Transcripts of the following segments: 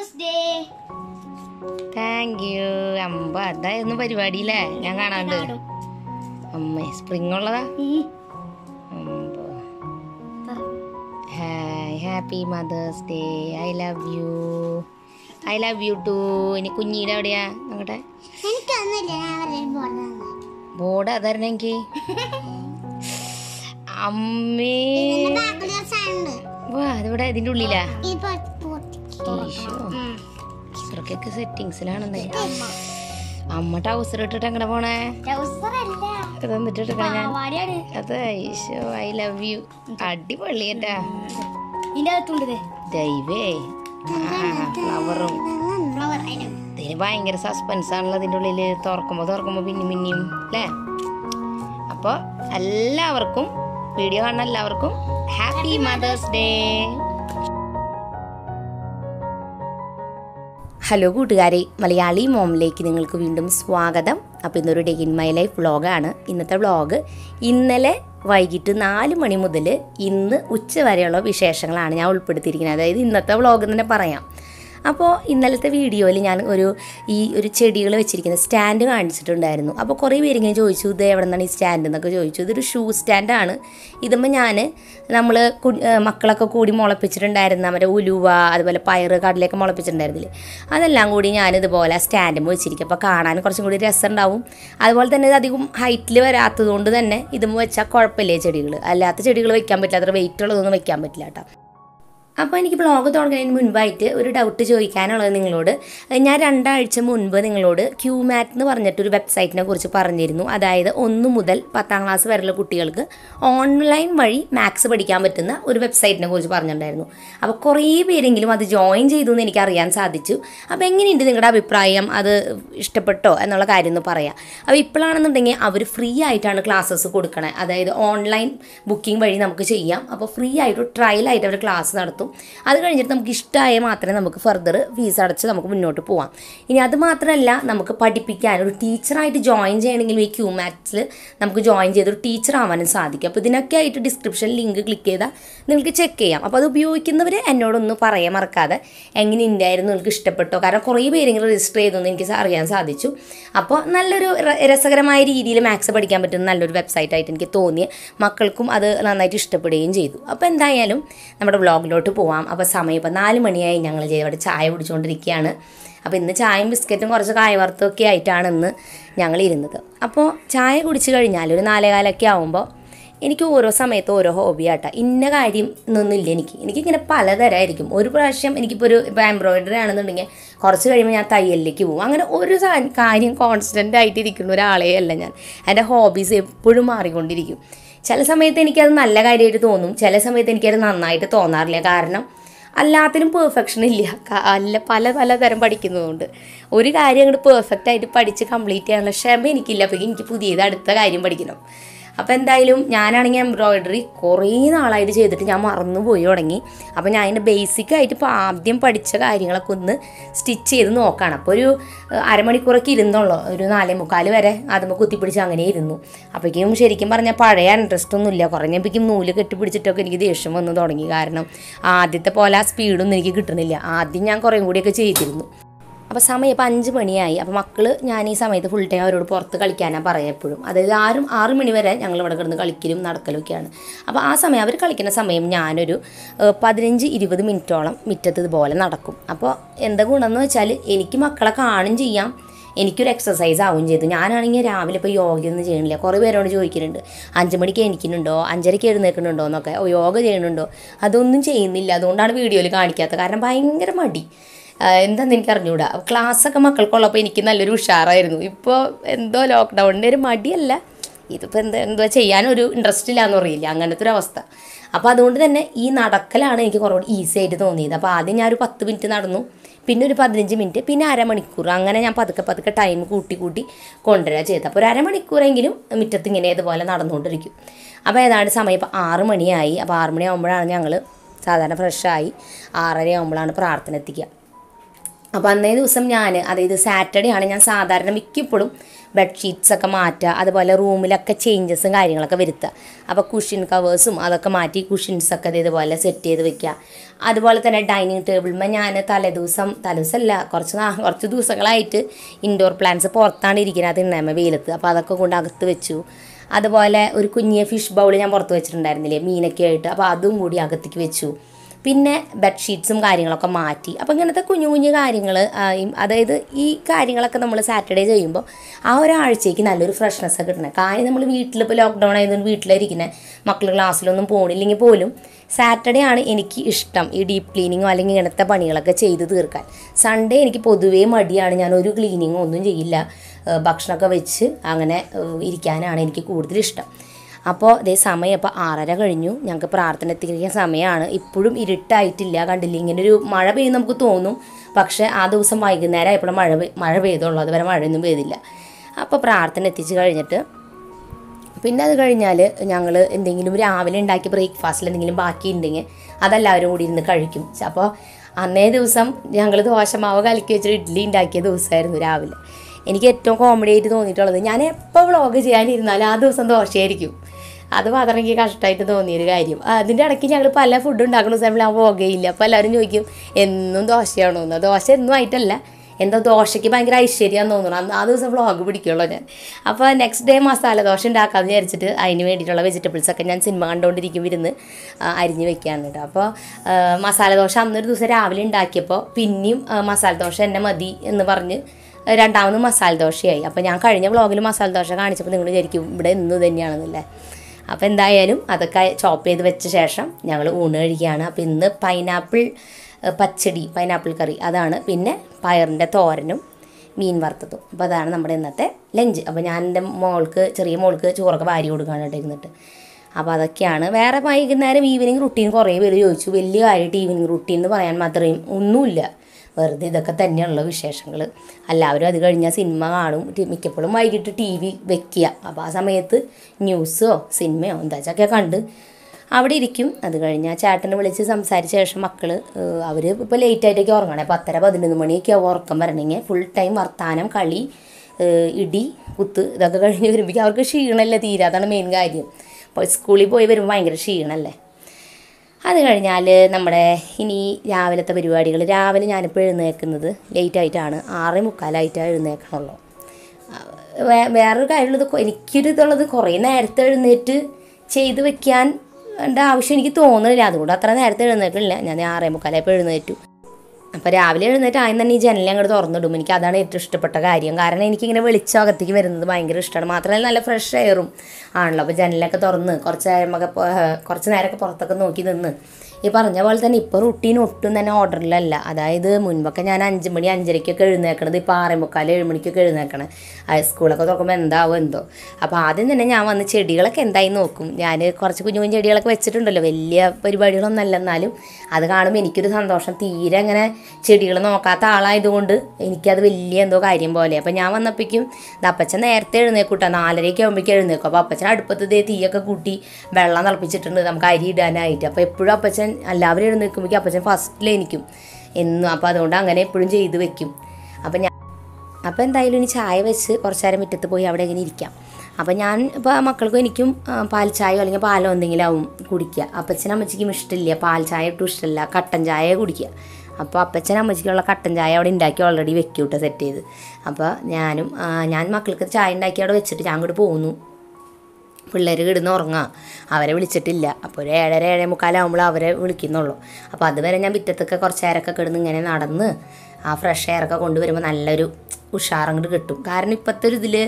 mothers day thank you അമ്പ അതായിരുന്നു പരിപാടിയില്ലേ ഞാൻ കാണാണ്ട് അമ്മ സ്പ്രിങ് ഉള്ളതാ അമ്പോ hi happy mother's day I love you I love you too ഇനി കുഞ്ഞീടെ എവിടെയാ നിങ്ങളുടെ എനിക്കൊന്നുമില്ല ഞാൻ പറയാൻ പോകുന്നത് ബോർഡ് അതായിരുന്നു എനിക്ക് അമ്മേ ബാക്കിൽ സൗണ്ട് വാ അതിവിടെ ഇതിന്റെ ഉള്ളിലാ ഇപ്പൊ ഈശോ ഇത്രക്കൊക്കെ സെറ്റിങ്സിലാണെന്നേ അമ്മ ടൗസർ ഇട്ടിട്ട് എങ്ങനെ പോണേ ട്രൗസറല്ല ഇത് എന്നിട്ട് എടുക്കാം ഞാൻ പാവാടിയാണ് അതെ ഈശോ ഐ ലവ് യു അടിപൊളി എന്റെ ഇതിന്റെ അകത്തുണ്ട് ദൈവേ ഫ്ലവറും ഫ്ലവർ ഇതിന് ഭയങ്കര സസ്പെൻസ് ആണല്ലോ അതിൻ്റെ ഉള്ളിൽ തുറക്കുമ്പോൾ തുറക്കുമ്പോൾ പിന്നെയും പിന്നെയും അല്ലേ അപ്പോൾ എല്ലാവർക്കും വീഡിയോ കാണുന്ന എല്ലാവർക്കും ഹാപ്പി മദേഴ്സ് ഡേ ഹലോ കൂട്ടുകാരെ മലയാളി മോമിലേക്ക് നിങ്ങൾക്ക് വീണ്ടും സ്വാഗതം അപ്പോൾ ഇന്നൊരു ഡേ ഇൻ മൈ ലൈഫ് വ്ളോഗാണ് ഇന്നത്തെ വ്ളോഗ് ഇന്നലെ വൈകിട്ട് നാല് മണി മുതൽ ഇന്ന് ഉച്ച വരെയുള്ള വിശേഷങ്ങളാണ് ഞാൻ ഉൾപ്പെടുത്തിയിരിക്കുന്നത് അതായത് ഇന്നത്തെ വ്ളോഗ് തന്നെ പറയാം അപ്പോൾ ഇന്നലത്തെ വീഡിയോയിൽ ഞാൻ ഒരു ഈ ഒരു ചെടികൾ വെച്ചിരിക്കുന്ന സ്റ്റാൻഡ് കാണിച്ചിട്ടുണ്ടായിരുന്നു അപ്പോൾ കുറേ പേര് ഇങ്ങനെ ചോദിച്ചു ഇത് എവിടെ നിന്നാണ് ഈ സ്റ്റാൻഡ് എന്നൊക്കെ ചോദിച്ചു ഇതൊരു ഷൂ സ്റ്റാൻഡാണ് ഇതുമ്പോൾ ഞാൻ നമ്മൾ മക്കളൊക്കെ കൂടി മുളപ്പിച്ചിട്ടുണ്ടായിരുന്ന മറ്റേ ഉലുവ അതുപോലെ പയറ് കടലയൊക്കെ മുളപ്പിച്ചിട്ടുണ്ടായിരുന്നില്ലേ അതെല്ലാം കൂടി ഞാൻ ഇതുപോലെ സ്റ്റാൻഡും വെച്ചിരിക്കും അപ്പോൾ കാണാൻ കുറച്ചും കൂടി രസം ഉണ്ടാവും അതുപോലെ തന്നെ ഇത് അധികം ഹൈറ്റിൽ വരാത്തത് കൊണ്ട് തന്നെ ഇതുമ്പോൾ വെച്ചാൽ കുഴപ്പമില്ലേ ചെടികൾ അല്ലാത്ത ചെടികൾ വെക്കാൻ പറ്റില്ല അത്ര വെയിറ്റ് ഉള്ളതൊന്നും വെക്കാൻ പറ്റില്ല കേട്ടോ അപ്പോൾ എനിക്ക് ബ്ലോഗ് തുടങ്ങുന്നതിന് മുൻപായിട്ട് ഒരു ഡൗട്ട് ചോദിക്കാനുള്ളത് നിങ്ങളോട് ഞാൻ രണ്ടാഴ്ച മുൻപ് നിങ്ങളോട് ക്യൂമാറ്റ് എന്ന് പറഞ്ഞിട്ടൊരു വെബ്സൈറ്റിനെ കുറിച്ച് പറഞ്ഞിരുന്നു അതായത് ഒന്ന് മുതൽ പത്താം ക്ലാസ് വരെയുള്ള കുട്ടികൾക്ക് ഓൺലൈൻ വഴി മാത്സ് പഠിക്കാൻ പറ്റുന്ന ഒരു വെബ്സൈറ്റിനെ കുറിച്ച് പറഞ്ഞിട്ടുണ്ടായിരുന്നു അപ്പോൾ കുറേ പേരെങ്കിലും അത് ജോയിൻ ചെയ്തു എന്ന് എനിക്ക് അറിയാൻ സാധിച്ചു അപ്പോൾ എങ്ങനെയുണ്ട് നിങ്ങളുടെ അഭിപ്രായം അത് ഇഷ്ടപ്പെട്ടോ എന്നുള്ള കാര്യം ഒന്ന് പറയാം അപ്പോൾ ഇപ്പോഴാണെന്നുണ്ടെങ്കിൽ അവർ ഫ്രീ ആയിട്ടാണ് ക്ലാസ്സസ് കൊടുക്കണേ അതായത് ഓൺലൈൻ ബുക്കിംഗ് വഴി നമുക്ക് ചെയ്യാം അപ്പോൾ ഫ്രീ ആയിട്ട് ട്രയൽ ആയിട്ട് അവർ ക്ലാസ് നടത്തും അത് കഴിഞ്ഞിട്ട് നമുക്ക് ഇഷ്ടമായ മാത്രമേ നമുക്ക് ഫർദർ ഫീസ് അടച്ച് നമുക്ക് മുന്നോട്ട് പോവാം ഇനി അത് മാത്രമല്ല നമുക്ക് പഠിപ്പിക്കാൻ ഒരു ടീച്ചറായിട്ട് ജോയിൻ ചെയ്യണമെങ്കിലും ഈ ക്യൂ മാത്സിൽ നമുക്ക് ജോയിൻ ചെയ്തൊരു ടീച്ചർ ആവാനും സാധിക്കും അപ്പോൾ ഇതിനൊക്കെ ആയിട്ട് ഡിസ്ക്രിപ്ഷൻ ലിങ്ക് ക്ലിക്ക് ചെയ്താൽ നിങ്ങൾക്ക് ചെക്ക് ചെയ്യാം അപ്പോൾ അത് ഉപയോഗിക്കുന്നവർ എന്നോടൊന്ന് പറയാൻ മറക്കാതെ എങ്ങനെ ഉണ്ടായിരുന്നു നിങ്ങൾക്ക് ഇഷ്ടപ്പെട്ടോ കാരണം കുറേ പേരെങ്കിലും രജിസ്റ്റർ ചെയ്തെന്ന് എനിക്ക് അറിയാൻ സാധിച്ചു അപ്പോൾ നല്ലൊരു ര- രസകരമായ രീതിയിൽ മാത്സ് പഠിക്കാൻ പറ്റുന്ന നല്ലൊരു വെബ്സൈറ്റ് ആയിട്ട് എനിക്ക് തോന്നി മക്കൾക്കും അത് നന്നായിട്ട് ഇഷ്ടപ്പെടുകയും ചെയ്തു അപ്പോൾ എന്തായാലും നമ്മുടെ വ്ളോഗിലോട്ട് പോവാം അപ്പോൾ സമയം ഇപ്പോൾ നാല് മണിയായി ഞങ്ങൾ ഇവിടെ ചായ കുടിച്ചുകൊണ്ടിരിക്കുകയാണ് അപ്പോൾ ഇന്ന് ചായയും ബിസ്ക്കറ്റും കുറച്ച് കായവറുത്തും ഒക്കെ ആയിട്ടാണ് ഇന്ന് ഞങ്ങൾ ഇരുന്നത് അപ്പോൾ ചായ കുടിച്ച് കഴിഞ്ഞാൽ ഒരു നാലേകാലൊക്കെ ആകുമ്പോൾ എനിക്ക് ഓരോ സമയത്ത് ഓരോ ഹോബിയാട്ടാ ഇന്ന കാര്യം എന്നൊന്നുമില്ല എനിക്ക് എനിക്കിങ്ങനെ പലതരമായിരിക്കും ഒരു പ്രാവശ്യം എനിക്കിപ്പോൾ ഒരു ഇപ്പോൾ എംബ്രോയിഡറി ആണെന്നുണ്ടെങ്കിൽ കുറച്ച് കഴിയുമ്പോൾ ഞാൻ തയ്യലിലേക്ക് പോകും അങ്ങനെ ഒരു സാ- കാര്യം കോൺസ്റ്റൻ്റ് ആയിട്ട് ഇരിക്കുന്ന ഒരാളേ അല്ല ഞാൻ എൻ്റെ ഹോബീസ് എപ്പോഴും മാറിക്കൊണ്ടിരിക്കും ചില സമയത്ത് എനിക്കത് നല്ല കാര്യമായിട്ട് തോന്നും ചില സമയത്ത് എനിക്കത് നന്നായിട്ട് തോന്നാറില്ല കാരണം എല്ലാത്തിനും പെർഫെക്ഷൻ ഇല്ല ക- അല്ല പല പല തരം പഠിക്കുന്നതുകൊണ്ട് ഒരു കാര്യം അങ്ങോട്ട് പെർഫെക്റ്റ് ആയിട്ട് പഠിച്ച് കംപ്ലീറ്റ് ചെയ്യാനുള്ള ക്ഷമ എനിക്കില്ല അപ്പോൾ എനിക്ക് പുതിയത് അടുത്ത കാര്യം പഠിക്കണം അപ്പോൾ എന്തായാലും ഞാനാണെങ്കിൽ എംബ്രോയിഡറി കുറേ നാളായിട്ട് ചെയ്തിട്ട് ഞാൻ മറന്നുപോയി തുടങ്ങി അപ്പോൾ ഞാൻ അതിൻ്റെ ബേസിക് ആയിട്ട് ഇപ്പോൾ ആദ്യം പഠിച്ച കാര്യങ്ങളൊക്കെ ഒന്ന് സ്റ്റിച്ച് ചെയ്ത് നോക്കുകയാണ് അപ്പോൾ ഒരു ഏഹ്, അരമണിക്കൂറൊക്കെ ഇരുന്നുള്ളൂ ഒരു നാലേ മുക്കാൽ വരെ അതുമ്പോൾ കുത്തിപ്പിടിച്ച് അങ്ങനെ ഇരുന്നു അപ്പോഴേക്കും ശരിക്കും പറഞ്ഞാൽ പഴയ ഇൻട്രസ്റ്റ് ഒന്നും ഇല്ല കുറഞ്ഞപ്പോഴേക്കും നൂല് കെട്ടിപ്പിടിച്ചിട്ടൊക്കെ എനിക്ക് ദേഷ്യം വന്ന് തുടങ്ങി കാരണം ആദ്യത്തെ പോലെ ആ സ്പീഡൊന്നും എനിക്ക് കിട്ടണില്ല ആദ്യം ഞാൻ കുറേ കൂടിയൊക്കെ ചെയ്തിരുന്നു അപ്പോൾ സമയം ഇപ്പോൾ അഞ്ച് മണിയായി അപ്പോൾ മക്കൾ ഞാൻ ഈ സമയത്ത് ഫുൾ ടൈം അവരോട് പുറത്ത് കളിക്കാനാണ് പറയുക എപ്പോഴും അതായത് ആറും ആറ് മണി വരെ ഞങ്ങൾ ഇവിടെ കിടന്ന് കളിക്കലും നടക്കലും ഒക്കെയാണ് അപ്പോൾ ആ സമയം അവർ കളിക്കുന്ന സമയം ഞാനൊരു ഏഹ്, പതിനഞ്ച് ഇരുപത് മിനിറ്റോളം മുറ്റത്ത് ഇതുപോലെ നടക്കും അപ്പോൾ എന്താ ഗുണമെന്ന് വെച്ചാൽ എനിക്ക് മക്കളെ കാണും ചെയ്യാം എനിക്കൊരു എക്സസൈസ് ആവും ചെയ്തു ഞാനാണെങ്കിൽ രാവിലെ ഇപ്പോൾ യോഗയൊന്നും ചെയ്യണില്ല കുറേ പേരോട് ചോദിക്കുന്നുണ്ട് അഞ്ച് മണിക്ക് എണീക്കുന്നുണ്ടോ അഞ്ചരയ്ക്ക് എഴുന്നേൽക്കുന്നുണ്ടോ എന്നൊക്കെ ഓ, യോഗ ചെയ്യുന്നുണ്ടോ അതൊന്നും ചെയ്യുന്നില്ല അതുകൊണ്ടാണ് വീഡിയോയിൽ കാണിക്കാത്തത് കാരണം ഭയങ്കര മടി ആഹ് എന്താന്ന് എനിക്ക് അറിഞ്ഞൂടാ ക്ലാസ്സൊക്കെ മക്കൾക്കുള്ളപ്പോൾ എനിക്ക് നല്ലൊരു ഉഷാറായിരുന്നു ഇപ്പോൾ എന്തോ ലോക്ക്ഡൗണിൻ്റെ ഒരു മടിയല്ല ഇതിപ്പോൾ എന്താ എന്തോ ചെയ്യാനൊരു ഇൻട്രസ്റ്റ് ഇല്ലാന്ന് പറയില്ല അങ്ങനത്തെ ഒരു അവസ്ഥ അപ്പോൾ അതുകൊണ്ട് തന്നെ ഈ നടക്കലാണ് എനിക്ക് കുറച്ചുകൂടി ഈസി ആയിട്ട് തോന്നിയത് അപ്പോൾ ആദ്യം ഞാൻ ഒരു പത്ത് മിനിറ്റ് നടന്നു പിന്നെ ഒരു പതിനഞ്ച് മിനിറ്റ് പിന്നെ അരമണിക്കൂർ അങ്ങനെ ഞാൻ പതുക്കെ പതുക്കെ ടൈം കൂട്ടി കൂട്ടി കൊണ്ടുവരിക ചെയ്തത് അപ്പോൾ ഒരു അരമണിക്കൂറെങ്കിലും മുറ്റത്ത് ഇങ്ങനെ ഇതുപോലെ നടന്നുകൊണ്ടിരിക്കും അപ്പോൾ ഏതാണ്ട് സമയം ഇപ്പോൾ ആറ് മണിയായി അപ്പോൾ ആറ് മണിയാകുമ്പോഴാണ് ഞങ്ങൾ സാധാരണ ഫ്രഷായി ആറര ആകുമ്പോഴാണ് പ്രാർത്ഥന എത്തിക്കുക അപ്പോൾ അന്നേ ദിവസം ഞാൻ അതായത് സാറ്റർഡേ ആണ് ഞാൻ സാധാരണ മിക്കപ്പോഴും ബെഡ്ഷീറ്റ്സ് ഒക്കെ മാറ്റുക അതുപോലെ റൂമിലൊക്കെ ചേഞ്ചസും കാര്യങ്ങളൊക്കെ വരുത്തുക അപ്പോൾ കുഷൻ കവേഴ്സും അതൊക്കെ മാറ്റി കുഷൻസൊക്കെ ഇതുപോലെ സെറ്റ് ചെയ്ത് വെക്കുക അതുപോലെ തന്നെ ഡൈനിങ് ടേബിളിൽ ഞാൻ തലേദിവസം തലേദിവസമല്ല കുറച്ച് നാ കുറച്ച് ദിവസങ്ങളായിട്ട് ഇൻഡോർ പ്ലാന്റ്സ് പുറത്താണ് ഇരിക്കുന്നത് അത് ഉണ്ടായ്മ വെയിലത്ത് അപ്പോൾ അതൊക്കെ കൊണ്ട് അകത്ത് വെച്ചു അതുപോലെ ഒരു കുഞ്ഞിയ ഫിഷ് ബൗൾ ഞാൻ പുറത്ത് വെച്ചിട്ടുണ്ടായിരുന്നില്ലേ മീനൊക്കെ ആയിട്ട് അപ്പോൾ അതും കൂടി അകത്തേക്ക് വെച്ചു പിന്നെ ബെഡ്ഷീറ്റ്സും കാര്യങ്ങളൊക്കെ മാറ്റി അപ്പോൾ ഇങ്ങനത്തെ കുഞ്ഞു കുഞ്ഞു കാര്യങ്ങൾ അതായത് ഈ കാര്യങ്ങളൊക്കെ നമ്മൾ സാറ്റർഡേ ചെയ്യുമ്പോൾ ആ ഒരാഴ്ചയ്ക്ക് നല്ലൊരു ഫ്രഷ്നെസ് ഒക്കെ കിട്ടണം കാര്യം നമ്മൾ വീട്ടിലിപ്പോൾ ലോക്ക്ഡൗൺ ആയതുകൊണ്ട് വീട്ടിലിരിക്കുന്നത് മക്കൾ ക്ലാസ്സിലൊന്നും പോണില്ലെങ്കിൽ പോലും സാറ്റർഡേ ആണ് എനിക്ക് ഇഷ്ടം ഈ ഡീപ്പ് ക്ലീനിങ്ങോ അല്ലെങ്കിൽ ഇങ്ങനത്തെ പണികളൊക്കെ ചെയ്ത് തീർക്കാൻ സൺഡേ എനിക്ക് പൊതുവേ മടിയാണ് ഞാൻ ഒരു ക്ലീനിങ്ങോ ഒന്നും ചെയ്യില്ല ഏഹ് ഭക്ഷണമൊക്കെ വെച്ച് അങ്ങനെ ഏഹ് ഇരിക്കാനാണ് എനിക്ക് കൂടുതൽ ഇഷ്ടം അപ്പോൾ ഇതേ സമയം ഇപ്പോൾ ആറര കഴിഞ്ഞു ഞങ്ങൾക്ക് പ്രാർത്ഥന എത്തിക്കുന്ന സമയമാണ് ഇപ്പോഴും ഇരുട്ടായിട്ടില്ല കണ്ടില്ല ഇങ്ങനെ ഒരു മഴ പെയ്യും നമുക്ക് തോന്നും പക്ഷേ ആ ദിവസം വൈകുന്നേരം ആയപ്പോഴും മഴ പെയ്- മഴ പെയ്തുള്ളൂ അതുവരെ മഴയൊന്നും പെയ്തില്ല അപ്പോൾ പ്രാർത്ഥന എത്തിച്ച് കഴിഞ്ഞിട്ട് പിന്നെ അത് കഴിഞ്ഞാൽ ഞങ്ങൾ എന്തെങ്കിലും രാവിലെ ഉണ്ടാക്കിയ ബ്രേക്ക്ഫാസ്റ്റിൽ എന്തെങ്കിലും ബാക്കി ഉണ്ടെങ്കിൽ അതെല്ലാവരും കൂടി ഇരുന്ന് കഴിക്കും അപ്പോൾ അന്നേ ദിവസം ഞങ്ങൾ ദോശമാവ് കലക്കി വെച്ചിട്ട് ഇഡ്ഡലി ഉണ്ടാക്കിയ ദിവസമായിരുന്നു രാവിലെ എനിക്ക് ഏറ്റവും കോമഡി ആയിട്ട് തോന്നിയിട്ടുള്ളത് ഞാൻ എപ്പോൾ വ്ളോഗ് ചെയ്യാനിരുന്നാലും ആ ദിവസം ദോശയായിരിക്കും അത് മാത്രം എനിക്ക് കഷ്ടമായിട്ട് തോന്നിയൊരു കാര്യം അതിൻ്റെ ഇടയ്ക്ക് ഞങ്ങൾ പല ഫുഡ് ഉണ്ടാക്കുന്ന സമയത്ത് ഞാൻ പോകയില്ല അപ്പോൾ എല്ലാവരും ചോദിക്കും എന്നും ദോശയാണോ എന്ന് ദോശ എന്നും ആയിട്ടല്ല എന്തോ ദോശയ്ക്ക് ഭയങ്കര ഐശ്വര്യം തോന്നുന്നു അന്ന് ആ ദിവസം വ്ളോഗ് പിടിക്കുള്ളൂ ഞാൻ അപ്പോൾ നെക്സ്റ്റ് ഡേ മസാല ദോശ ഉണ്ടാക്കാമെന്ന് വിചാരിച്ചിട്ട് അതിന് വേണ്ടിയിട്ടുള്ള വെജിറ്റബിൾസ് ഒക്കെ ഞാൻ സിനിമ കണ്ടുകൊണ്ടിരിക്കും ഇരുന്ന് ആ, അരിഞ്ഞ് വെക്കുകയാണ് കേട്ടോ അപ്പോൾ ആ, മസാല ദോശ അന്നൊരു ദിവസം രാവിലെ ഉണ്ടാക്കിയപ്പോൾ പിന്നെയും ആ, മസാല ദോശ എന്നെ മതി എന്ന് പറഞ്ഞ് രണ്ടാമത് മസാല ദോശയായി അപ്പോൾ ഞാൻ കഴിഞ്ഞ വ്ളോഗിൽ മസാല ദോശ കാണിച്ചപ്പോൾ നിങ്ങൾ വിചാരിക്കും ഇവിടെ ഇന്ന് തന്നെയാണെന്നല്ലേ അപ്പോൾ എന്തായാലും അതൊക്കെ ചോപ്പ് ചെയ്ത് വെച്ച ശേഷം ഞങ്ങൾ ഊണ് കഴിക്കുകയാണ് അപ്പോൾ ഇന്ന് പൈനാപ്പിൾ ഏഹ്, പച്ചടി പൈനാപ്പിൾ കറി അതാണ് പിന്നെ പയറിൻ്റെ തോരനും മീൻ വറുത്തതും അപ്പോൾ അതാണ് നമ്മുടെ ഇന്നത്തെ ലഞ്ച് അപ്പോൾ ഞാൻ എൻ്റെ മോൾക്ക് ചെറിയ മോൾക്ക് ചോറൊക്കെ വാരി കൊടുക്കുകയാണ് കേട്ടോ ഇരുന്നിട്ട് അപ്പോൾ അതൊക്കെയാണ് വേറെ വൈകുന്നേരം ഈവനിങ് റുട്ടീൻ കുറേ പേര് ചോദിച്ചു വലിയ കാര്യമായിട്ട് ഈവനിങ് റുട്ടീൻ എന്ന് പറയാൻ മാത്രമേ ഒന്നുമില്ല വെറുതെ ഇതൊക്കെ തന്നെയുള്ള വിശേഷങ്ങൾ എല്ലാവരും അത് കഴിഞ്ഞാൽ സിനിമ കാണും ടി- മിക്കപ്പോഴും വൈകിട്ട് ടി വി വെക്കുക അപ്പോൾ ആ സമയത്ത് ന്യൂസോ സിനിമയോ എന്താ വെച്ചൊക്കെ കണ്ട് അവിടെ ഇരിക്കും അത് കഴിഞ്ഞാൽ ചേട്ടനെ വിളിച്ച് സംസാരിച്ച ശേഷം മക്കൾ അവർ ഇപ്പോൾ ലേറ്റ് ആയിട്ടൊക്കെ ഉറങ്ങണേ പത്തര പതിനൊന്ന് മണിയൊക്കെ ആവും ഉറക്കം വരണമെങ്കിൽ ഫുൾ ടൈം വർത്താനം കളി ഏഹ് ഇടി കുത്ത് ഇതൊക്കെ കഴിഞ്ഞ് വരുമ്പോഴേക്കും അവർക്ക് ക്ഷീണമല്ലേ തീരെ അതാണ് മെയിൻ കാര്യം അപ്പോൾ സ്കൂളിൽ പോയി വരുമ്പോൾ ഭയങ്കര ക്ഷീണമല്ലേ അത് കഴിഞ്ഞാൽ നമ്മുടെ ഇനി രാവിലത്തെ പരിപാടികൾ രാവിലെ ഞാനിപ്പോൾ എഴുന്നേൽക്കുന്നത് ലേറ്റ് ആയിട്ടാണ് ആറേ മുക്കാലായിട്ടാണ് എഴുന്നേക്കണുള്ളൂ ആ, വേ- വേറൊരു കാര്യമുള്ളത് കൊ- എനിക്കൊരു ഇതുള്ളത് കുറേ നേരത്തെ എഴുന്നേറ്റ് ചെയ്ത് വെക്കാൻ ണ്ട ആവശ്യം എനിക്ക് തോന്നുന്നില്ല അതുകൊണ്ട് അത്ര നേരത്തെ എഴുന്നേക്കില്ല ഞാൻ ആറേ മുക്കാലായപ്പോൾ എഴുന്നേറ്റു അപ്പോൾ രാവിലെ എഴുന്നേറ്റ് ആദ്യം തന്നെ ഈ ജനലിൽ അങ്ങോട്ട് തുറന്നിടും എനിക്ക് അതാണ് ഏറ്റവും ഇഷ്ടപ്പെട്ട കാര്യം കാരണം എനിക്കിങ്ങനെ വെളിച്ചം അകത്തേക്ക് വരുന്നത് ഭയങ്കര ഇഷ്ടമാണ് മാത്രമല്ല നല്ല ഫ്രഷ് എയറും ആണല്ലോ അപ്പോൾ ജനലൊക്കെ തുറന്ന് കുറച്ച് നേരമൊക്കെ പൊ- കുറച്ച് നേരമൊക്കെ പുറത്തൊക്കെ നോക്കി നിന്ന് ഈ പറഞ്ഞ പോലെ തന്നെ ഇപ്പോൾ റുട്ടീൻ ഒട്ടും തന്നെ ഓർഡറിലല്ല അതായത് മുൻപൊക്കെ ഞാൻ അഞ്ച് മണി അഞ്ചരയ്ക്കൊക്കെ എഴുന്നേക്കണത് ഇപ്പോൾ ആറേ മുക്കാൽ ഏഴ് മണിക്കൊക്കെ എഴുന്നേക്കണേ സ്കൂളൊക്കെ തുറക്കുമ്പോൾ എന്താവും എന്തോ അപ്പോൾ ആദ്യം തന്നെ ഞാൻ വന്ന് ചെടികളൊക്കെ എന്തായി നോക്കും ഞാൻ കുറച്ച് കുഞ്ഞു കുഞ്ഞു ചെടികളൊക്കെ വെച്ചിട്ടുണ്ടല്ലോ വലിയ പരിപാടികളൊന്നും അല്ല എന്നാലും അത് കാണുമ്പോൾ എനിക്കൊരു സന്തോഷം തീരെ അങ്ങനെ ചെടികൾ നോക്കാത്ത ആളായതുകൊണ്ട് എനിക്കത് വലിയ എന്തോ കാര്യം പോലെ അപ്പോൾ ഞാൻ വന്നപ്പോഴേക്കും ഇത് അപ്പച്ചൻ നേരത്തെ എഴുന്നേക്കൂട്ടോ നാലരയ്ക്ക് ആകുമ്പോഴേക്കും എഴുന്നേക്കും അപ്പോൾ അപ്പച്ചൻ അടുപ്പത്ത് ദേ തീയൊക്കെ കൂട്ടി വെള്ളം തിളപ്പിച്ചിട്ടുണ്ട് നമുക്ക് അരി ഇടാനായിട്ട് അപ്പോൾ എപ്പോഴും അപ്പച്ചൻ എല്ലാവരും എഴുന്നേൽക്കുമ്പോഴേക്കും അപ്പച്ചൻ ഫസ്റ്റിലെനിക്കും എന്നും അപ്പോൾ അതുകൊണ്ട് അങ്ങനെ എപ്പോഴും ചെയ്ത് വെക്കും അപ്പോൾ ഞാൻ അപ്പോൾ എന്തായാലും ഇനി ചായ വെച്ച് കുറച്ച് നേരം മുറ്റത്ത് പോയി അവിടെ ഇങ്ങനെ ഇരിക്കാം അപ്പോൾ ഞാൻ ഇപ്പോൾ മക്കൾക്കും എനിക്കും ആ, പാൽ ചായയോ അല്ലെങ്കിൽ പാലോ എന്തെങ്കിലും ആവും കുടിക്കുക അപ്പച്ചനും അമ്മച്ചിക്കും ഇഷ്ടമില്ല പാൽ ചായ ഒട്ടും ഇഷ്ടമില്ല കട്ടൻ ചായ കുടിക്കുക അപ്പോൾ അപ്പച്ചനും അമ്മച്ചിക്കുള്ള കട്ടൻ ചായ അവിടെ ഉണ്ടാക്കി ഓൾറെഡി വെക്കും കേട്ടോ സെറ്റ് ചെയ്ത് അപ്പോൾ ഞാനും ആ, ഞാൻ മക്കൾക്ക് ചായ ഉണ്ടാക്കി അവിടെ വെച്ചിട്ട് ഞാൻ അങ്ങോട്ട് പോകുന്നു പിള്ളേർ കിടന്ന് ഉറങ്ങുക അവരെ വിളിച്ചിട്ടില്ല അപ്പോൾ ഒരു ഏഴര ഏഴേ മുക്കാലാകുമ്പോൾ അവരെ വിളിക്കുന്നുള്ളൂ അപ്പോൾ അതുവരെ ഞാൻ മുറ്റത്തൊക്കെ കുറച്ച് നേരമൊക്കെ കിടന്ന് ഇങ്ങനെ നടന്ന് ആ ഫ്രഷ് എയറൊക്കെ കൊണ്ടുവരുമ്പോൾ നല്ലൊരു ഉഷാറങ്ങോട്ട് കിട്ടും കാരണം ഇപ്പോഴത്തെ ഒരു ഇതിൽ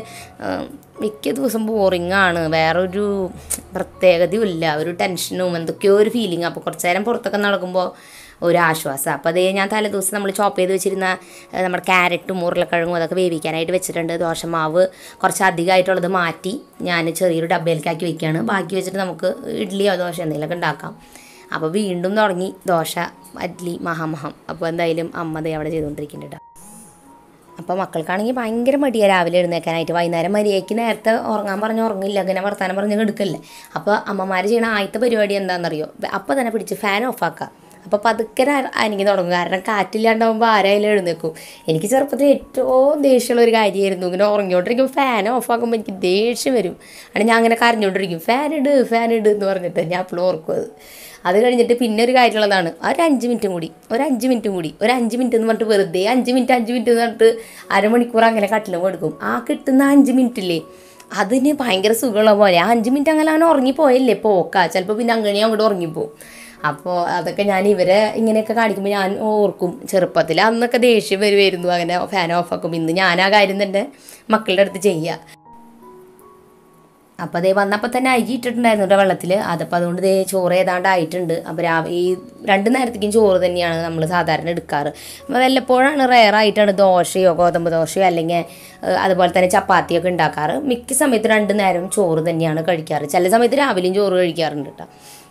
മിക്ക ദിവസം ബോറിംഗ് ആണ് വേറൊരു പ്രത്യേകതയും ഇല്ല ഒരു ടെൻഷനും എന്തൊക്കെയോ ഒരു ഫീലിംഗ് അപ്പോൾ കുറച്ച് നേരം പുറത്തൊക്കെ നടക്കുമ്പോൾ ഒരു ആശ്വാസം അപ്പോൾ അതേ ഞാൻ തലേദിവസം നമ്മൾ ചോപ്പ് ചെയ്ത് വെച്ചിരുന്ന ഏഹ്, നമ്മുടെ ക്യാരറ്റും ഉരുളക്കിഴങ്ങും അതൊക്കെ വേവിക്കാനായിട്ട് വെച്ചിട്ടുണ്ട് ദോശമാവ് കുറച്ച് അധികമായിട്ടുള്ളത് മാറ്റി ഞാൻ ചെറിയൊരു ഡബ്ബയിലേക്കാക്കി വെക്കുകയാണ് ബാക്കി വെച്ചിട്ട് നമുക്ക് ഇഡ്ഡലിയോ ദോശ എന്തെങ്കിലുമൊക്കെ ഉണ്ടാക്കാം അപ്പോൾ വീണ്ടും തുടങ്ങി ദോശ ഇഡ്ഡലി മഹാമഹം അപ്പോൾ എന്തായാലും അമ്മ ദേ അവിടെ ചെയ്തുകൊണ്ടിരിക്കുന്നുണ്ട് കേട്ടോ അപ്പോൾ മക്കൾക്കാണെങ്കിൽ ഭയങ്കര മടിയാണ് രാവിലെ എഴുന്നേക്കാനായിട്ട് വൈകുന്നേരം മര്യാദയ്ക്ക് നേരത്തെ ഉറങ്ങാൻ പറഞ്ഞ് ഉറങ്ങില്ല അങ്ങനെ വർത്താനം പറഞ്ഞ് എടുക്കല്ലേ അപ്പോൾ അമ്മമാർ ചെയ്യണ ആദ്യത്തെ പരിപാടി എന്താണെന്നറിയോ അപ്പോൾ തന്നെ പിടിച്ച് ഫാൻ ഓഫ് ആക്കുക അപ്പോൾ പതുക്കെ അനങ്ങി തുടങ്ങും കാരണം കാറ്റില്ലാണ്ടാവുമ്പോൾ ആരായാലും എഴുന്നേക്കും എനിക്ക് ചെറുപ്പത്തിൽ ഏറ്റവും ദേഷ്യമുള്ള ഒരു കാര്യമായിരുന്നു ഇങ്ങനെ ഉറങ്ങിക്കൊണ്ടിരിക്കും ഫാൻ ഓഫ് ആക്കുമ്പോൾ എനിക്ക് ദേഷ്യം വരും ആണ് ഞാൻ അങ്ങനെ കരഞ്ഞുകൊണ്ടിരിക്കും ഫാൻ ഇട് ഫാൻ ഇട് എന്ന് പറഞ്ഞിട്ട് ഞാൻ അപ്പോഴും ഓർക്കും അത് അത് കഴിഞ്ഞിട്ട് പിന്നെ ഒരു കാര്യമുള്ളതാണ് ഒരു അഞ്ച് മിനിറ്റും കൂടി ഒരു അഞ്ച് മിനിറ്റും കൂടി ഒരു അഞ്ച് മിനിറ്റ് എന്ന് പറഞ്ഞിട്ട് വെറുതെ അഞ്ച് മിനിറ്റ് അഞ്ച് മിനിറ്റ് എന്ന് പറഞ്ഞിട്ട് അരമണിക്കൂർ അങ്ങനെ കട്ടിലും കൊടുക്കും ആ കിട്ടുന്ന അഞ്ച് മിനിറ്റില്ലേ അതിന് ഭയങ്കര സുഖമുള്ള പോലെ ആ അഞ്ച് മിനിറ്റ് അങ്ങനെ അങ്ങനെ ഉറങ്ങിപ്പോയല്ലേ പോക്കാ ചിലപ്പോൾ പിന്നെ അങ്ങനെ അങ്ങോട്ട് ഉറങ്ങിപ്പോവും അപ്പോൾ അതൊക്കെ ഞാൻ ഇവരെ ഇങ്ങനെയൊക്കെ കാണിക്കുമ്പോൾ ഞാൻ ഓർക്കും ചെറുപ്പത്തിൽ അന്നൊക്കെ ദേഷ്യം വരുമായിരുന്നു അങ്ങനെ ഫാൻ ഓഫ് ആക്കും ഇന്ന് ഞാൻ ആ കാര്യം തന്നെ മക്കളുടെ അടുത്ത് ചെയ്യുക അപ്പോൾ അതേ വന്നപ്പോൾ തന്നെ അരി ഇട്ടിട്ടുണ്ടായിരുന്നു കേട്ടോ വെള്ളത്തിൽ അതപ്പോൾ അതുകൊണ്ട് ദേ ചോറ് ഏതാണ്ട് ആയിട്ടുണ്ട് അപ്പോൾ രാവിലെ ഈ രണ്ട് നേരത്തേക്കും ചോറ് തന്നെയാണ് നമ്മൾ സാധാരണ എടുക്കാറ് അപ്പോൾ വല്ലപ്പോഴാണ് റെയറായിട്ടാണ് ദോശയോ ഗോതമ്പ് ദോശയോ അല്ലെങ്കിൽ ഏഹ്, അതുപോലെ തന്നെ ചപ്പാത്തിയൊക്കെ ഉണ്ടാക്കാറ് മിക്ക സമയത്ത് രണ്ട് നേരം ചോറ് തന്നെയാണ് കഴിക്കാറ് ചില സമയത്ത് രാവിലെയും ചോറ് കഴിക്കാറുണ്ട് കേട്ടോ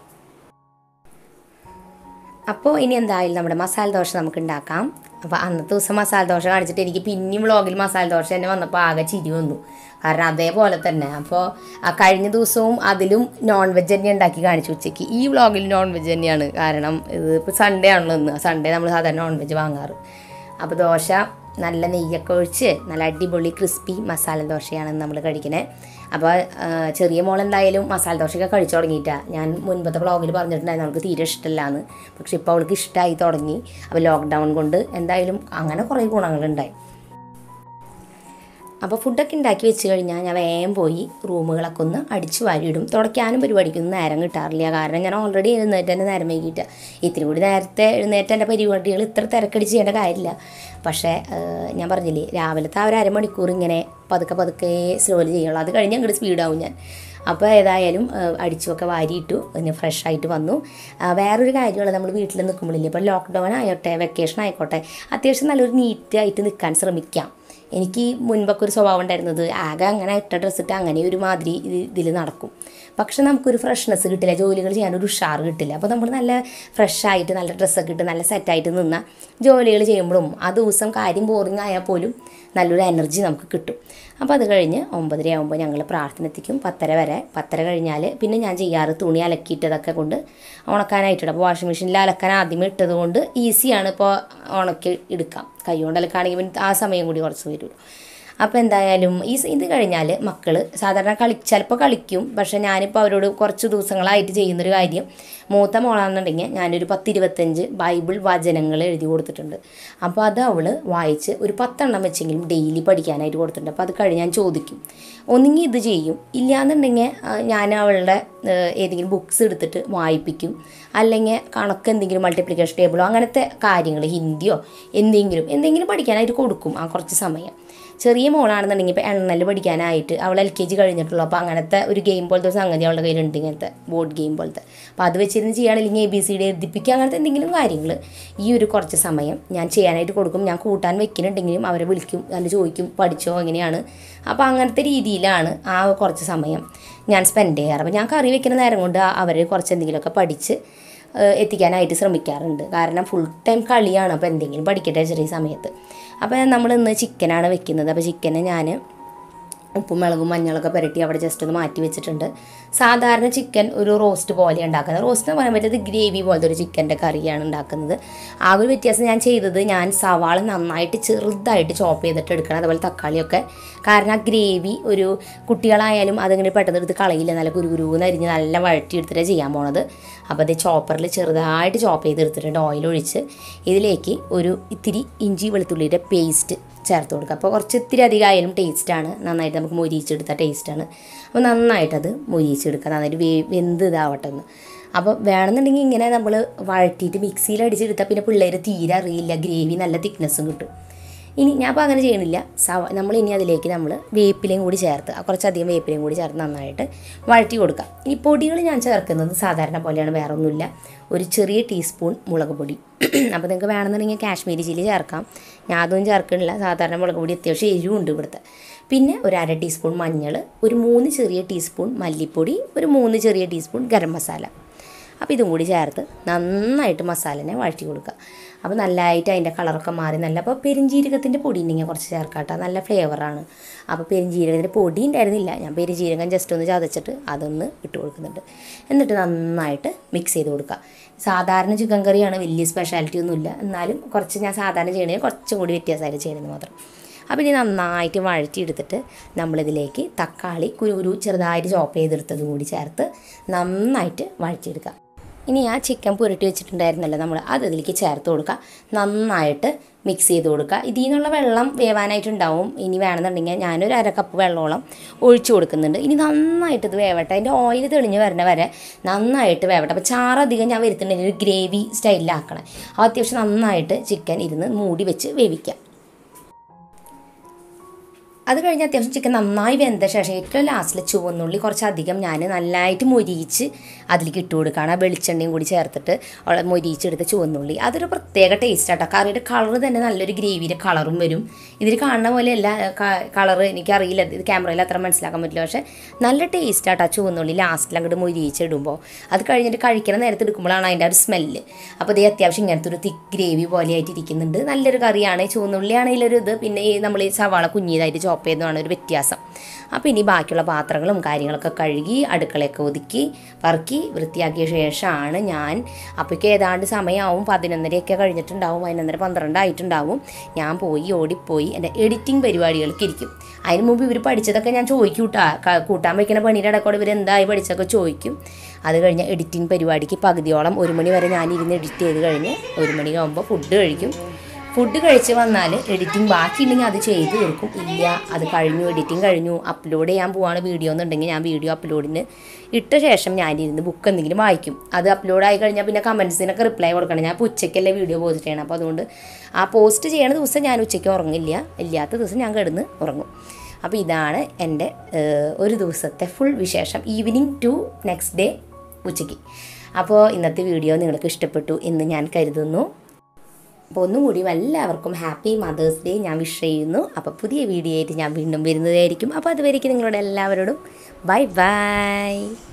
അപ്പോൾ ഇനി എന്തായാലും നമ്മുടെ മസാല ദോശ നമുക്ക് ഉണ്ടാക്കാം അപ്പോൾ അന്നത്തെ ദിവസം മസാല ദോശ കാണിച്ചിട്ട് എനിക്ക് പിന്നെയും വ്ളോഗിൽ മസാല ദോശ തന്നെ വന്നപ്പോൾ ആകെ ചിരി വന്നു കാരണം അതേപോലെ തന്നെ അപ്പോൾ ആ കഴിഞ്ഞ ദിവസവും അതിലും നോൺ വെജ് തന്നെ ഉണ്ടാക്കി കാണിച്ചു ഉച്ചയ്ക്ക് ഈ വ്ളോഗിൽ നോൺ വെജ് തന്നെയാണ് കാരണം ഇത് ഇപ്പോൾ സൺഡേ ആണല്ലോ ഇന്ന് സൺഡേ നമ്മൾ സാധാരണ നോൺ വെജ് വാങ്ങാറ് അപ്പോൾ ദോശ നല്ല നെയ്യൊക്കെ ഒഴിച്ച് നല്ല അടിപൊളി ക്രിസ്പി മസാല ദോശയാണ് നമ്മൾ കഴിക്കുന്നത് അപ്പോൾ ആ, ചെറിയ മോൾ എന്തായാലും മസാല ദോശയൊക്കെ കഴിച്ചു തുടങ്ങിയിട്ടാണ് ഞാൻ മുൻപത്തെ വ്ളോഗിൽ പറഞ്ഞിട്ടുണ്ടായിരുന്നു അവൾക്ക് തീരെ ഇഷ്ടമില്ലാന്ന് പക്ഷെ ഇപ്പോൾ അവൾക്ക് ഇഷ്ടമായി തുടങ്ങി അപ്പോൾ ലോക്ക്ഡൗൺ കൊണ്ട് എന്തായാലും അങ്ങനെ കുറേ ഗുണങ്ങളുണ്ടായി അപ്പോൾ ഫുഡൊക്കെ ഉണ്ടാക്കി വെച്ച് കഴിഞ്ഞാൽ ഞാൻ വേഗം പോയി റൂമുകളൊക്കെ ഒന്ന് അടിച്ചു വാരിയിടും തുടയ്ക്കാനും പരിപാടിക്കൊന്നും നേരം കിട്ടാറില്ല കാരണം ഞാൻ ഓൾറെഡി എഴുന്നേറ്റ് തന്നെ നേരം വൈകിട്ട് ഇത്തിരി കൂടി നേരത്തെ എഴുന്നേറ്റ് എൻ്റെ പരിപാടികൾ ഇത്ര തിരക്കടിച്ച് ചെയ്യേണ്ട കാര്യമില്ല പക്ഷേ ഏഹ്, ഞാൻ പറഞ്ഞില്ലേ രാവിലത്തെ ആ ഒരു അരമണിക്കൂർ ഇങ്ങനെ പതുക്കെ പതുക്കെ സ്ലോലി ചെയ്യുള്ളൂ അത് കഴിഞ്ഞ് അങ്ങോട്ട് സ്പീഡാവും ഞാൻ അപ്പോൾ ഏതായാലും ഏഹ്, അടിച്ചുമൊക്കെ വാരിയിട്ടു പിന്നെ ഫ്രഷ് ആയിട്ട് വന്നു ആ, വേറൊരു കാര്യമുള്ളത് നമ്മൾ വീട്ടിൽ നിൽക്കുമ്പോഴില്ലേ ഇപ്പോൾ ലോക്ക്ഡൗൺ ആയിക്കോട്ടെ വെക്കേഷൻ ആയിക്കോട്ടെ അത്യാവശ്യം നല്ലൊരു നീറ്റായിട്ട് നിൽക്കാൻ ശ്രമിക്കാം എനിക്ക് മുൻപൊക്കെ ഒരു സ്വഭാവം ഉണ്ടായിരുന്നത് ആകെ അങ്ങനെ ഇട്ട ഡ്രസ്സ് ഇട്ട് അങ്ങനെ ഒരു മാതിരി ഇതിൽ നടക്കും പക്ഷെ നമുക്കൊരു ഫ്രഷ്നെസ് കിട്ടില്ല ജോലികൾ ചെയ്യാൻ ഒരു ഉഷാർ കിട്ടില്ല അപ്പോൾ നമ്മൾ നല്ല ഫ്രഷ് ആയിട്ട് നല്ല ഡ്രസ്സൊക്കെ ഇട്ട് നല്ല സെറ്റായിട്ട് നിന്ന ജോലികൾ ചെയ്യുമ്പോഴും ആ ദിവസം കാര്യം ബോറിംഗ് ആയാൽ പോലും നല്ലൊരു എനർജി നമുക്ക് കിട്ടും അപ്പോൾ അത് കഴിഞ്ഞ് ഒമ്പതര ആകുമ്പോൾ ഞങ്ങൾ പ്രാർത്ഥനയ്ക്കും പത്തര വരെ പത്തര കഴിഞ്ഞാൽ പിന്നെ ഞാൻ ചെയ്യാറ് തുണി അലക്കിയിട്ടതൊക്കെ കൊണ്ട് ഉണക്കാനായിട്ടുണ്ട് അപ്പോൾ വാഷിംഗ് മെഷീനിൽ അലക്കാൻ ആദ്യമേ ഇട്ടത് കൊണ്ട് ഈസിയാണ് ഇപ്പോൾ ഉണക്കി എടുക്കാം കൈ കൊണ്ട് അലക്കാണെങ്കിൽ പിന്നെ ആ സമയം കൂടി കുറച്ച് വരുള്ളൂ അപ്പോൾ എന്തായാലും ഈ സ- ഇത് കഴിഞ്ഞാൽ മക്കൾ സാധാരണ കളി ചിലപ്പോൾ കളിക്കും പക്ഷേ ഞാനിപ്പോൾ അവരോട് കുറച്ച് ദിവസങ്ങളായിട്ട് ചെയ്യുന്നൊരു കാര്യം മൂത്ത മോളാണെന്നുണ്ടെങ്കിൽ ഞാനൊരു പത്തിരുപത്തഞ്ച് ബൈബിൾ വചനങ്ങൾ എഴുതി കൊടുത്തിട്ടുണ്ട് അപ്പോൾ അത് അവൾ വായിച്ച് ഒരു പത്തെണ്ണം വെച്ചെങ്കിലും ഡെയിലി പഠിക്കാനായിട്ട് കൊടുത്തിട്ടുണ്ട് അപ്പോൾ അത് കഴിഞ്ഞ് ഞാൻ ചോദിക്കും ഒന്നുകിൽ ഇത് ചെയ്യും ഇല്ലയെന്നുണ്ടെങ്കിൽ ഞാൻ അവളുടെ ഏഹ്, ഏതെങ്കിലും ബുക്സ് എടുത്തിട്ട് വായിപ്പിക്കും അല്ലെങ്കിൽ കണക്ക് എന്തെങ്കിലും മൾട്ടിപ്ലിക്കേഷൻ ടേബിളോ അങ്ങനത്തെ കാര്യങ്ങൾ ഹിന്ദിയോ എന്തെങ്കിലും എന്തെങ്കിലും പഠിക്കാനായിട്ട് കൊടുക്കും ആ കുറച്ച് സമയം ചെറിയ മോളാണെന്നുണ്ടെങ്കിൽ ഇപ്പോൾ എണ്ണൽ പഠിക്കാനായിട്ട് അവൾ എൽ കെ ജി കഴിഞ്ഞിട്ടുള്ളൂ അപ്പോൾ അങ്ങനത്തെ ഒരു ഗെയിം പോലത്തെ ഒരു സംഗതി അവളുടെ കയ്യിലുണ്ട് ഇങ്ങനത്തെ ബോർഡ് ഗെയിം പോലത്തെ അപ്പോൾ അത് വെച്ചിരുന്ന് ചെയ്യുകയാണെങ്കിൽ എ ബി സി ഡി എഴുതിപ്പിക്കുക അങ്ങനത്തെ എന്തെങ്കിലും കാര്യങ്ങൾ ഈ ഒരു കുറച്ച് സമയം ഞാൻ ചെയ്യാനായിട്ട് കൊടുക്കും ഞാൻ കൂട്ടാൻ വെക്കുന്നുണ്ടെങ്കിലും അവരെ വിളിക്കും അതിന് ചോദിക്കും പഠിച്ചോ എങ്ങനെയാണ് അപ്പോൾ അങ്ങനത്തെ രീതിയിലാണ് ആ കുറച്ച് സമയം ഞാൻ സ്പെൻഡ് ചെയ്യാറ് അപ്പോൾ ഞാൻ കറി വെക്കുന്ന നേരം കൊണ്ട് അവർ കുറച്ച് എന്തെങ്കിലുമൊക്കെ പഠിച്ച് ഏഹ് എത്തിക്കാനായിട്ട് ശ്രമിക്കാറുണ്ട് കാരണം ഫുൾ ടൈം കളിയാണ് അപ്പോൾ എന്തെങ്കിലും പഠിക്കട്ടെ ചെറിയ സമയത്ത് അപ്പോൾ നമ്മൾ ഇന്ന് ചിക്കനാണ് വെക്കുന്നത് അപ്പോൾ ചിക്കനെ ഞാൻ ഉപ്പും മുളകും മഞ്ഞളൊക്കെ പുരട്ടി അവിടെ ജസ്റ്റ് ഒന്ന് മാറ്റി വെച്ചിട്ടുണ്ട് സാധാരണ ചിക്കൻ ഒരു റോസ്റ്റ് പോലെ ഉണ്ടാക്കുന്നത് റോസ്റ്റ് എന്ന് പറയാൻ പറ്റത് ഗ്രേവി പോലത്തെ ഒരു ചിക്കൻ്റെ കറിയാണ് ഉണ്ടാക്കുന്നത് ആ ഒരു വ്യത്യാസം ഞാൻ ചെയ്തത് ഞാൻ സവാള നന്നായിട്ട് ചെറുതായിട്ട് ചോപ്പ് ചെയ്തിട്ട് എടുക്കണം അതുപോലെ തക്കാളിയൊക്കെ കാരണം ആ ഗ്രേവി ഒരു കുട്ടികളായാലും അതിങ്ങനെ പെട്ടെന്ന് എടുത്ത് കളയില്ല നല്ല കുരുകുരുന്ന് അരിഞ്ഞ് നല്ല വഴറ്റി എടുത്തിട്ടാണ് ചെയ്യാൻ പോണത് അപ്പോൾ അത് ചോപ്പറിൽ ചെറുതായിട്ട് ചോപ്പ് ചെയ്തെടുത്തിട്ടുണ്ട് ഓയിൽ ഒഴിച്ച് ഇതിലേക്ക് ഒരു ഇത്തിരി ഇഞ്ചി വെളുത്തുള്ളിയുടെ പേസ്റ്റ് ചേർത്ത് കൊടുക്കുക അപ്പോൾ കുറച്ച് ഇത്തിരി അധികം ആയാലും ടേസ്റ്റാണ് നന്നായിട്ട് നമുക്ക് മൊരിയിച്ചെടുത്ത ടേസ്റ്റാണ് അപ്പോൾ നന്നായിട്ടത് മൊരിയിച്ചെടുക്കുക നന്നായിട്ട് വേ വെന്ത് ഇതാവട്ടെ എന്ന് അപ്പോൾ വേണമെന്നുണ്ടെങ്കിൽ ഇങ്ങനെ നമ്മൾ വഴറ്റിയിട്ട് മിക്സിയിൽ അടിച്ചെടുത്താൽ പിന്നെ പിള്ളേർ തീരെ അറിയില്ല ഗ്രേവി നല്ല തിക്നെസ്സും കിട്ടും ഇനി ഞാൻ അപ്പോൾ അങ്ങനെ ചെയ്യണില്ല സവ നമ്മൾ ഇനി അതിലേക്ക് നമ്മൾ വേപ്പിലയും കൂടി ചേർത്ത് ആ കുറച്ചധികം വേപ്പിലയും കൂടി ചേർത്ത് നന്നായിട്ട് വഴറ്റി കൊടുക്കാം ഈ പൊടികൾ ഞാൻ ചേർക്കുന്നത് സാധാരണ പോലെയാണ് വേറെ ഒന്നുമില്ല ഒരു ചെറിയ ടീസ്പൂൺ മുളക് പൊടി അപ്പോൾ നിങ്ങൾക്ക് വേണമെന്നുണ്ടെങ്കിൽ കാശ്മീരി ചില്ലി ചേർക്കാം ഞാൻ അതൊന്നും ചേർക്കണില്ല സാധാരണ മുളക് പൊടി അത്യാവശ്യം എരിവുണ്ട് ഇവിടുത്തെ പിന്നെ ഒരു അര ടീസ്പൂൺ മഞ്ഞൾ ഒരു മൂന്ന് ചെറിയ ടീസ്പൂൺ മല്ലിപ്പൊടി ഒരു മൂന്ന് ചെറിയ ടീസ്പൂൺ ഗരം മസാല അപ്പോൾ ഇതും കൂടി ചേർത്ത് നന്നായിട്ട് മസാലനെ വഴറ്റി കൊടുക്കുക അപ്പോൾ നല്ലതായിട്ട് അതിൻ്റെ കളറൊക്കെ മാറി നല്ല അപ്പോൾ പെരിഞ്ജീരകത്തിൻ്റെ പൊടി ഉണ്ടെങ്കിൽ കുറച്ച് ചേർക്കാട്ടോ നല്ല ഫ്ലേവറാണ് അപ്പോൾ പെരിഞ്ജീരകത്തിൻ്റെ പൊടി ഉണ്ടായിരുന്നില്ല ഞാൻ പെരിഞ്ജീരകം ജസ്റ്റ് ഒന്ന് ചതച്ചിട്ട് അതൊന്ന് ഇട്ട് കൊടുക്കുന്നുണ്ട് എന്നിട്ട് നന്നായിട്ട് മിക്സ് ചെയ്ത് കൊടുക്കുക സാധാരണ ചിക്കൻ കറിയാണ് വലിയ സ്പെഷ്യാലിറ്റി ഒന്നുമില്ല എന്നാലും കുറച്ച് ഞാൻ സാധാരണ ചെയ്യണേ കുറച്ചും കൂടി വ്യത്യാസമായിട്ട് ചെയ്യണമെന്ന് മാത്രം അപ്പോൾ ഇനി നന്നായിട്ട് വഴറ്റിയെടുത്തിട്ട് നമ്മളിതിലേക്ക് തക്കാളി കുരു കുരു ചെറുതായിട്ട് ചോപ്പ് ചെയ്തെടുത്തത് കൂടി ചേർത്ത് നന്നായിട്ട് വഴറ്റിയെടുക്കുക ഇനി ആ ചിക്കൻ പുരട്ടി വെച്ചിട്ടുണ്ടായിരുന്നല്ലോ നമ്മൾ അത് ഇതിലേക്ക് ചേർത്ത് കൊടുക്കുക നന്നായിട്ട് മിക്സ് ചെയ്ത് കൊടുക്കുക ഇതിൽ നിന്നുള്ള വെള്ളം വേവാനായിട്ടുണ്ടാവും ഇനി വേണമെന്നുണ്ടെങ്കിൽ ഞാനൊരു അര കപ്പ് വെള്ളമോളം ഒഴിച്ചു കൊടുക്കുന്നുണ്ട് ഇനി നന്നായിട്ട് ഇത് വേവട്ടെ അതിൻ്റെ ഓയിൽ തെളിഞ്ഞ് വരണ വരെ നന്നായിട്ട് വേവട്ടെ അപ്പോൾ ചാറ് അധികം ഞാൻ വരുത്തുന്നുണ്ടെങ്കിൽ ഒരു ഗ്രേവി സ്റ്റൈലിലാക്കണം അപ്പോൾ അത്യാവശ്യം നന്നായിട്ട് ചിക്കൻ ഇരുന്ന് മൂടി വെച്ച് വേവിക്കാം അത് കഴിഞ്ഞ് അത്യാവശ്യം ചിക്കൻ നന്നായി വെന്ത ശേഷം ഏറ്റവും ലാസ്റ്റിൽ ചുവന്നുള്ളി കുറച്ചധികം ഞാൻ നല്ലതായിട്ട് മൊരിയിച്ച് അതിലേക്ക് ഇട്ട് കൊടുക്കുകയാണ് ആ വെളിച്ചെണ്ണയും കൂടി ചേർത്തിട്ട് ഉള്ള മൊരിയിച്ചെടുത്ത ചുവന്നുള്ളി അതൊരു പ്രത്യേക ടേസ്റ്റ് ആട്ടോ കറിയുടെ കളർ തന്നെ നല്ലൊരു ഗ്രേവിയുടെ കളറും വരും ഇതിൽ കാണുന്ന പോലെയല്ല കളർ എനിക്കറിയില്ല ഇത് ക്യാമറയിൽ അത്ര മനസ്സിലാക്കാൻ പറ്റില്ല പക്ഷേ നല്ല ടേസ്റ്റ് ആട്ടോ ആ ചുവന്നുള്ളി ലാസ്റ്റിൽ അങ്ങോട്ട് മൊരിയിച്ചിടുമ്പോൾ അത് കഴിഞ്ഞിട്ട് കഴിക്കുന്ന നേരത്ത് എടുക്കുമ്പോഴാണ് അതിൻ്റെ ആ ഒരു സ്മെല്ല് അപ്പോൾ ഇത് അത്യാവശ്യം ഇങ്ങനത്തെ ഒരു തിക്ക് ഗ്രേവി പോലെ ആയിട്ട് ഇരിക്കുന്നുണ്ട് നല്ലൊരു കറിയാണ് ചുവന്നുള്ളിയാണെങ്കിൽ ഒരു ഇത് പിന്നെ ഈ നമ്മൾ ഈ സവാള കുഞ്ഞിയതായിട്ട് ചോപ്പ് ചെയ്യുന്നതാണ് ഒരു വ്യത്യാസം അപ്പോൾ ഇനി ബാക്കിയുള്ള പാത്രങ്ങളും കാര്യങ്ങളൊക്കെ കഴുകി അടുക്കളയൊക്കെ ഒതുക്കി പറക്കി വൃത്തിയാക്കിയ ശേഷമാണ് ഞാൻ അപ്പോഴേക്ക് ഏതാണ്ട് സമയമാവും പതിനൊന്നരയൊക്കെ കഴിഞ്ഞിട്ടുണ്ടാവും പതിനൊന്നര പന്ത്രണ്ടായിട്ടുണ്ടാവും ഞാൻ പോയി ഓടിപ്പോയി എൻ്റെ എഡിറ്റിംഗ് പരിപാടികൾക്ക് ഇരിക്കും അതിന് മുമ്പ് ഇവർ പഠിച്ചതൊക്കെ ഞാൻ ചോദിക്കും കൂട്ടാ ക- കൂട്ടാൻ വയ്ക്കുന്ന പണിയുടെ ഇടയ്ക്കൂടെ ഇവർ എന്തായി പഠിച്ചതൊക്കെ ചോദിക്കും അത് കഴിഞ്ഞ് എഡിറ്റിംഗ് പരിപാടിക്ക് പകുതിയോളം ഒരു മണി വരെ ഞാൻ ഇരുന്ന് എഡിറ്റ് ചെയ്ത് കഴിഞ്ഞ് ഒരു മണിയാകുമ്പോൾ ഫുഡ് കഴിക്കും ഫുഡ് കഴിച്ച് വന്നാൽ എഡിറ്റിംഗ് ബാക്കിയുണ്ടെങ്കിൽ അത് ചെയ്ത് തീർക്കും ഇല്ല അത് കഴിഞ്ഞു എഡിറ്റിംഗ് കഴിഞ്ഞു അപ്ലോഡ് ചെയ്യാൻ പോവാണ് വീഡിയോ എന്നുണ്ടെങ്കിൽ ഞാൻ വീഡിയോ അപ്ലോഡിന് ഇട്ട ശേഷം ഞാനിരുന്ന് ബുക്ക് എന്തെങ്കിലും വായിക്കും അത് അപ്ലോഡ് ആയി കഴിഞ്ഞാൽ പിന്നെ കമൻസിനൊക്കെ റിപ്ലൈ കൊടുക്കണം ഞാൻ ഇപ്പോൾ ഉച്ചയ്ക്കല്ലേ വീഡിയോ പോസ്റ്റ് ചെയ്യണം അപ്പോൾ അതുകൊണ്ട് ആ പോസ്റ്റ് ചെയ്യണ ദിവസം ഞാൻ ഉച്ചയ്ക്ക് ഉറങ്ങില്ല ഇല്ലാത്ത ദിവസം ഞാൻ കിടന്ന് ഉറങ്ങും അപ്പോൾ ഇതാണ് എൻ്റെ ഏഹ്, ഒരു ദിവസത്തെ ഫുൾ വിശേഷം ഈവനിങ് ടു നെക്സ്റ്റ് ഡേ ഉച്ചയ്ക്ക് അപ്പോൾ ഇന്നത്തെ വീഡിയോ നിങ്ങൾക്ക് ഇഷ്ടപ്പെട്ടു എന്ന് ഞാൻ കരുതുന്നു അപ്പോൾ ഒന്നും കൂടി എല്ലാവർക്കും ഹാപ്പി മദേഴ്സ് ഡേ ഞാൻ വിഷ് ചെയ്യുന്നു അപ്പോൾ പുതിയ വീഡിയോ ആയിട്ട് ഞാൻ വീണ്ടും വരുന്നതായിരിക്കും അപ്പോൾ അതുവരേക്കും നിങ്ങളോട് എല്ലാവരോടും ബൈ ബൈ